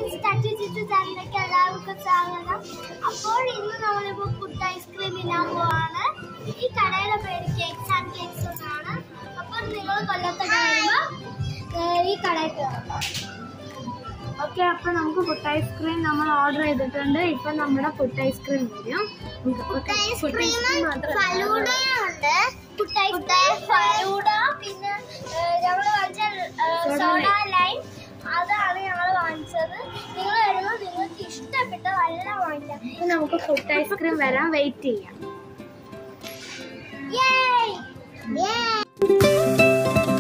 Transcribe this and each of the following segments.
Friends touch chit ചാനലിലേക്ക് എല്ലാവർക്കും സ്വാഗതം അപ്പോൾ ഇന്ന് നമ്മളിപ്പോൾ ഫുഡ് ഐസ്ക്രീം തിന്നാൻ പോവാണ് ഈ കടയുടെ പേര് കേക്ക്സ് ആൻഡ് കേക്ക്സ് എന്നാണ് അപ്പോൾ നിങ്ങൾ കൊല്ലത്തൊക്കെ വരുമ്പോൾ ഈ കടയിൽ കയറാം ഓക്കെ അപ്പൊ നമുക്ക് ഫുഡ് ഐസ്ക്രീം നമ്മൾ ഓർഡർ ചെയ്തിട്ടുണ്ട് ഇപ്പൊ നമ്മുടെ ഫുഡ് ഐസ്ക്രീം വരും ഫുഡ് ഐസ്ക്രീമും ഫലൂഡയും ഉണ്ട് ഫുഡ് ഐസ്ക്രീം ഫലൂഡ പിന്നെ ഞങ്ങൾ വാങ്ങിച്ച സോഡ ലൈം അതാണ് ഞങ്ങൾ വാങ്ങിച്ചത് നിങ്ങൾ വരുമ്പോൾ നിങ്ങൾക്ക് ഇഷ്ടപ്പെട്ട എല്ലാം വാങ്ങിക്കാം ഇപ്പൊ നമുക്ക് ഫുഡ് ഐസ്ക്രീം വരാൻ വെയിറ്റ് ചെയ്യാം Yay! Yay!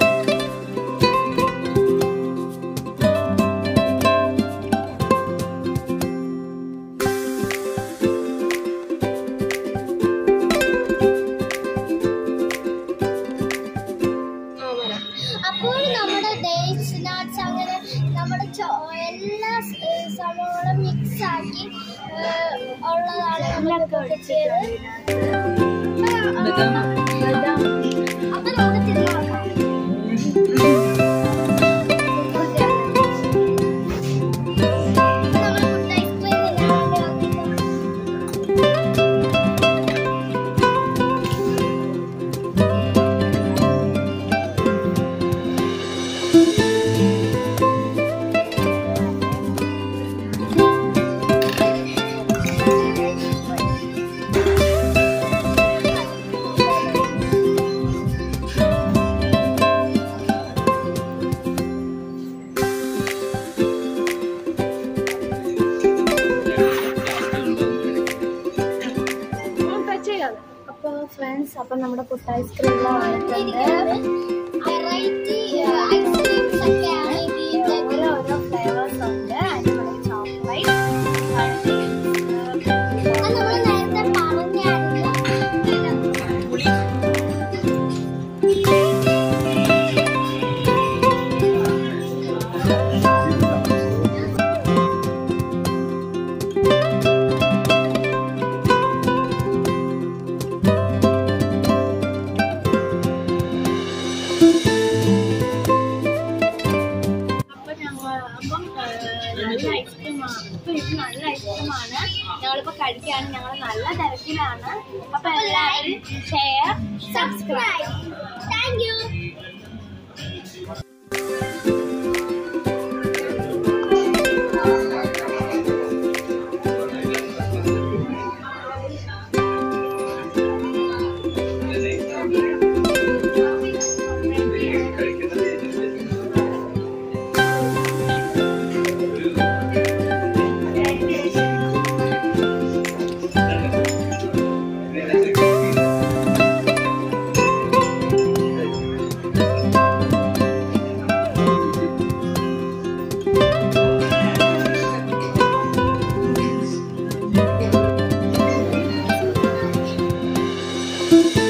അപ്പോൾ നമ്മുടെ ഡേറ്റ്സ് നട്ട്സ് അങ്ങനെ നമ്മുടെ ചോ- എല്ലാ സ്- ഏഹ് സംഭവങ്ങളും മിക്സ് ആക്കി ഏഹ് ഉള്ളതാണ് നമ്മളിപ്പോൾ കിട്ടിയത് അപ്പൊ നമുക്ക് തിരികെ നോക്കാം ഇപ്പൊ നമ്മൾ ഫുഡ് ഐസ്ക്രീം തിന്നാൻ വേണ്ടി വന്നിരിക്കുകയാണ്. അപ്പൊ ഫ്രണ്ട്സ് അപ്പൊ നമ്മുടെ ഫുഡ് ഐസ്ക്രീം വന്നിട്ടുണ്ട് വെറൈറ്റി ഐസ്ക്രീംസ് ഒക്കെയാണ് ഈ വീട്ടിൽ ഓരോരോ ഫ്ലേവേഴ്സ് ഉണ്ട് അടിപൊളി ചോക്ലേറ്റ് അത് നമ്മൾ നേരത്തെ പറഞ്ഞായിരുന്നു അപ്പൊ ഞങ്ങൾ അപ്പം ഏഹ്, നല്ല ഐസ്ക്രീമാണ് ഇപ്പൊ ഇത് നല്ല ഐസ്ക്രീമാണ് ഞങ്ങളിപ്പോ കഴിക്കുകയാണ് ഞങ്ങൾ നല്ല തിരക്കിലാണ് അപ്പൊ എല്ലാവരും share subscribe thank you Thank